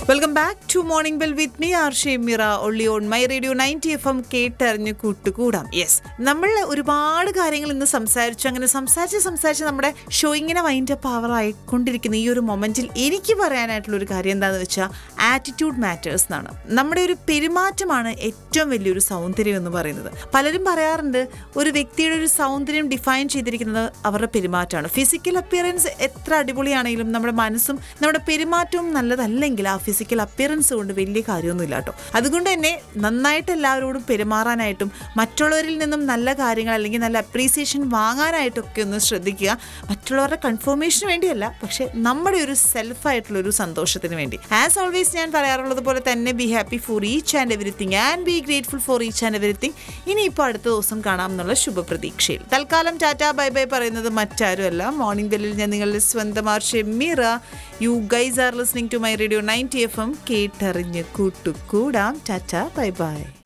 welcome back to morning bell with me R Shemira only on my radio ninety F M കേട്ടറിഞ്ഞ് കൂട്ടുകൂടാം yes നമ്മൾ ഒരുപാട് കാര്യങ്ങൾ ഇന്ന് സംസാരിച്ചു അങ്ങനെ സംസാരിച്ച് സംസാരിച്ച് നമ്മുടെ ഷോ ഇങ്ങനെ വൈൻഡ് അപ്പ് ആവർ ആയിക്കൊണ്ടിരിക്കുന്ന ഈ ഒരു മൊമെന്റിൽ എനിക്ക് പറയാനായിട്ടുള്ള ഒരു കാര്യം എന്താണെന്ന് വെച്ചാൽ ആറ്റിറ്റ്യൂഡ് മാറ്റേഴ്സ് എന്നാണ് നമ്മുടെ ഒരു പെരുമാറ്റമാണ് ഏറ്റവും വലിയൊരു സൗന്ദര്യം എന്ന് പറയുന്നത് പലരും പറയാറുണ്ട് ഒരു വ്യക്തിയുടെ ഒരു സൗന്ദര്യം ഡിഫൈൻ ചെയ്തിരിക്കുന്നത് അവരുടെ പെരുമാറ്റമാണ് ഫിസിക്കൽ അപ്പിയറൻസ് എത്ര അടിപൊളിയാണെങ്കിലും നമ്മുടെ മനസ്സും നമ്മുടെ പെരുമാറ്റവും നല്ലതല്ലെങ്കിൽ ആ ഫിസിക്കൽ അപ്പിയറൻസ് കൊണ്ട് വലിയ കാര്യമൊന്നുമില്ല കേട്ടോ അതുകൊണ്ട് തന്നെ നന്നായിട്ട് എല്ലാവരോടും പെരുമാറാനായിട്ടും മറ്റുള്ളവരിൽ നിന്നും നല്ല കാര്യങ്ങൾ അല്ലെങ്കിൽ നല്ല അപ്രീസിയേഷൻ വാങ്ങാനായിട്ടൊക്കെ ഒന്ന് ശ്രദ്ധിക്കുക മറ്റുള്ളവരുടെ കൺഫർമേഷന് വേണ്ടിയല്ല പക്ഷേ നമ്മുടെ ഒരു സെൽഫായിട്ടുള്ള ഒരു സന്തോഷത്തിന് വേണ്ടി ആസ് ഓൾവേസ് ഞാൻ പറയാറുള്ളത് പോലെ തന്നെ be happy for each and everything and be grateful for each and everything ഇനിയിപ്പോൾ അടുത്ത ദിവസം കാണാം എന്നുള്ള ശുഭപ്രതീക്ഷയിൽ തൽക്കാലം ടാറ്റ ബൈ ബൈ പറയുന്നത് മറ്റാരുമല്ല മോർണിംഗ് ബെല്ലിൽ ഞാൻ നിങ്ങളുടെ സ്വന്തം R Shemeera you guys are listening to my radio ninety F M കേട്ടറിഞ്ഞ് കൂട്ടുകൂടാം ടാറ്റ ബൈ ബൈ